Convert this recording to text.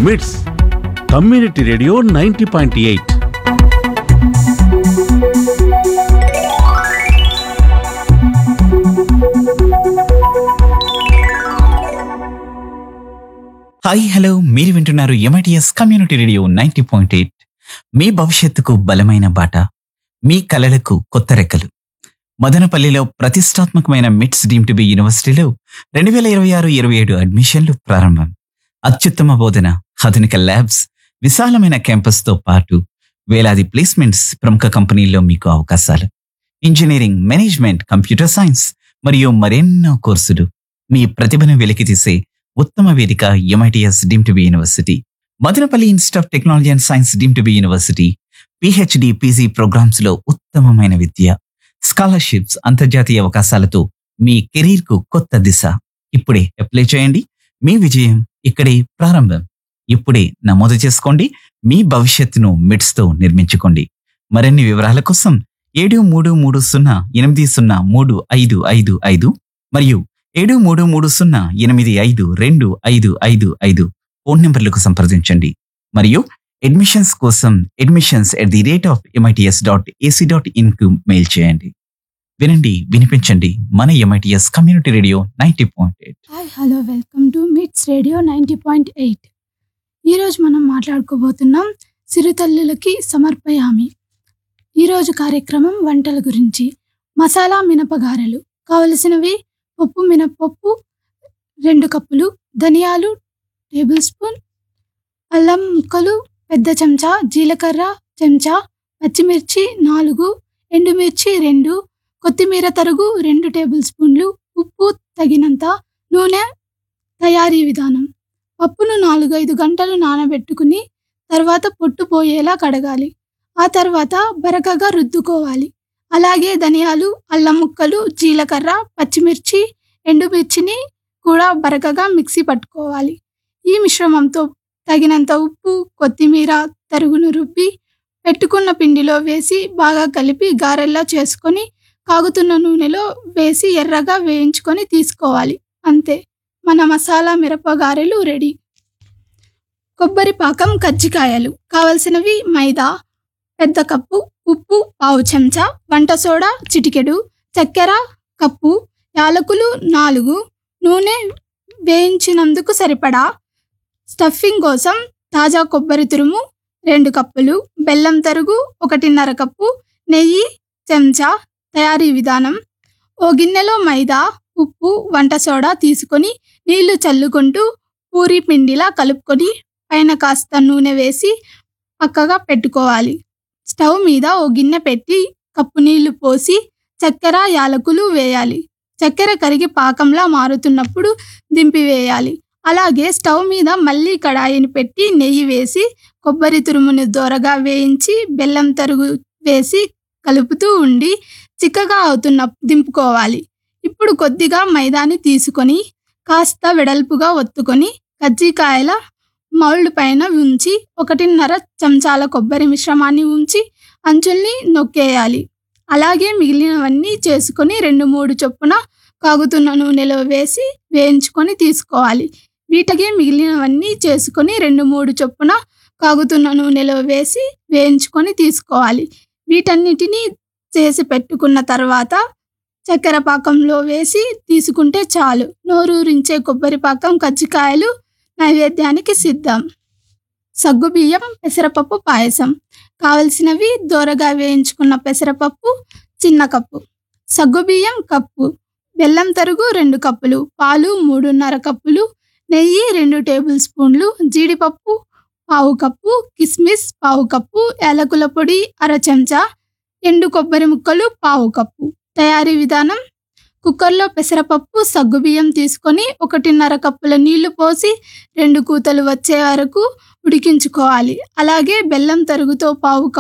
మిట్స్ community radio ninety point eight hi hello మీరు వింటున్నారు MITS community radio ninety point eight మీ భవిష్యత్తుకు బలమైన బాట మీ కలలకు కొత్త రెక్కలు మదనపల్లిలో ప్రతిష్టాత్మకమైన మిట్స్ డీమ్ టు బి యూనివర్సిటీలో రెండు వేల ఇరవై ఆరు ఇరవై ఏడు అడ్మిషన్లు ప్రారంభం అత్యుత్తమ బోధన ఆధునిక ల్యాబ్స్ విశాలమైన క్యాంపస్తో పాటు వేలాది ప్లేస్మెంట్స్ ప్రముఖ కంపెనీల్లో మీకు అవకాశాలు ఇంజనీరింగ్ మేనేజ్మెంట్ కంప్యూటర్ సైన్స్ మరియు మరెన్నో కోర్సులు మీ ప్రతిభను వెలికితీసే ఉత్తమ వేదిక MITS deemed to be university Madanapalle institute of technology and science deemed to be university PhD PG programmes లో ఉత్తమమైన విద్య స్కాలర్షిప్స్ అంతర్జాతీయ అవకాశాలతో మీ కెరీర్ కు కొత్త దిశ ఇప్పుడే అప్లై చేయండి మీ విజయం ఇక్కడే ప్రారంభం ఇప్పుడే నమోదు చేసుకోండి మీ భవిష్యత్తును మిడ్స్ తో నిర్మించుకోండి మరిన్ని వివరాల కోసం ఏడు మూడు మూడు సున్నా ఎనిమిది సున్నా మూడు ఐదు ఐదు ఐదు మరియు ఏడు మూడు మూడు సున్నా ఎనిమిది ఐదు రెండు ఐదు ఐదు ఐదు ఫోన్ నెంబర్లకు సంప్రదించండి మరియు అడ్మిషన్స్ కోసం admissions at the rate of MITS dot AC dot ఇన్కు మెయిల్ చేయండి వినండి వినిపించండి మన MITS community radio ninety point eight hi hello welcome to MITS radio ninety point eight ఈరోజు మనం మాట్లాడుకోబోతున్నాం సిరుతల్లులకి సమర్పయామి ఈరోజు కార్యక్రమం వంటల గురించి మసాలా మినపగారెలు కావలసినవి పప్పు మినపప్పు రెండు కప్పులు ధనియాలు టేబుల్ స్పూన్ అల్లం ముక్కలు పెద్ద చెంచా జీలకర్ర చెంచా పచ్చిమిర్చి నాలుగు ఎండుమిర్చి రెండు కొత్తిమీర తరుగు రెండు టేబుల్ స్పూన్లు ఉప్పు తగినంత నూనె తయారీ విధానం పప్పును నాలుగైదు గంటలు నానబెట్టుకుని తర్వాత పొట్టు పోయేలా కడగాలి ఆ తర్వాత బరకగా రుద్దుకోవాలి అలాగే ధనియాలు అల్లం ముక్కలు జీలకర్ర పచ్చిమిర్చి ఎండుమిర్చిని కూడా బరకగా మిక్సీ పట్టుకోవాలి ఈ మిశ్రమంతో తగినంత ఉప్పు కొత్తిమీర తరుగును రుబ్బి పెట్టుకున్న పిండిలో వేసి బాగా కలిపి గారెల్లా చేసుకొని కాగుతున్న నూనెలో వేసి ఎర్రగా వేయించుకొని తీసుకోవాలి అంతే మన మసాలా మిరపగారెలు రెడీ కొబ్బరి పాకం కజ్జికాయలు కావలసినవి మైదా పెద్ద కప్పు ఉప్పు పావు చెంచా వంట సోడా చిటికెడు చక్కెర కప్పు యాలకులు నాలుగు నూనె వేయించినందుకు సరిపడా స్టఫింగ్ కోసం తాజా కొబ్బరి తురుము రెండు కప్పులు బెల్లం తరుగు ఒకటిన్నర కప్పు నెయ్యి చెంచా తయారీ విధానం ఓ గిన్నెలో మైదా ఉప్పు వంట సోడా తీసుకొని నీళ్లు చల్లుకుంటూ పూరి పిండిలా కలుపుకొని పైన కాస్త నూనె వేసి పక్కగా పెట్టుకోవాలి స్టవ్ మీద ఓ గిన్నె పెట్టి కప్పు నీళ్లు పోసి చక్కెర యాలకులు వేయాలి చక్కెర కరిగి పాకంలా మారుతున్నప్పుడు దింపివేయాలి అలాగే స్టవ్ మీద మళ్ళీ కడాయిని పెట్టి నెయ్యి వేసి కొబ్బరి తురుమును దోరగా వేయించి బెల్లం తరుగు వేసి కలుపుతూ ఉండి చిక్కగా అవుతున్న దింపుకోవాలి ఇప్పుడు కొద్దిగా మైదాని తీసుకొని కాస్త వెడల్పుగా ఒత్తుకొని కజ్జికాయల మౌల్డ్ పైన ఉంచి ఒకటిన్నర చెంచాల కొబ్బరి మిశ్రమాన్ని ఉంచి అంచుల్ని నొక్కేయాలి అలాగే మిగిలినవన్నీ చేసుకొని రెండు మూడు చొప్పున కాగుతున్న నూనెలో వేసి వేయించుకొని తీసుకోవాలి వీటికి మిగిలినవన్నీ చేసుకొని రెండు మూడు చొప్పున కాగుతున్న నూనెలో వేసి వేయించుకొని తీసుకోవాలి వీటన్నిటినీ చేసి పెట్టుకున్న తర్వాత చక్కెర పాకంలో వేసి తీసుకుంటే చాలు నోరూరించే కొబ్బరి పాకం కజ్జికాయలు నైవేద్యానికి సిద్ధం సగ్గుబియ్యం పెసరపప్పు పాయసం కావలసినవి దోరగా వేయించుకున్న పెసరపప్పు చిన్న కప్పు సగ్గుబియ్యం కప్పు బెల్లం తరుగు రెండు కప్పులు పాలు మూడున్నర కప్పులు నెయ్యి రెండు టేబుల్ స్పూన్లు జీడిపప్పు పావు కప్పు కిస్మిస్ పావు కప్పు యాలకుల పొడి అర చెంచా ఎండు కొబ్బరి ముక్కలు పావు కప్పు తయారీ విధానం కుక్కర్లో పెసరపప్పు సగ్గుబియ్యం తీసుకొని ఒకటిన్నర కప్పుల నీళ్లు పోసి రెండు కూతలు వచ్చే వరకు ఉడికించుకోవాలి అలాగే బెల్లం తరుగుతో పావు కప్పు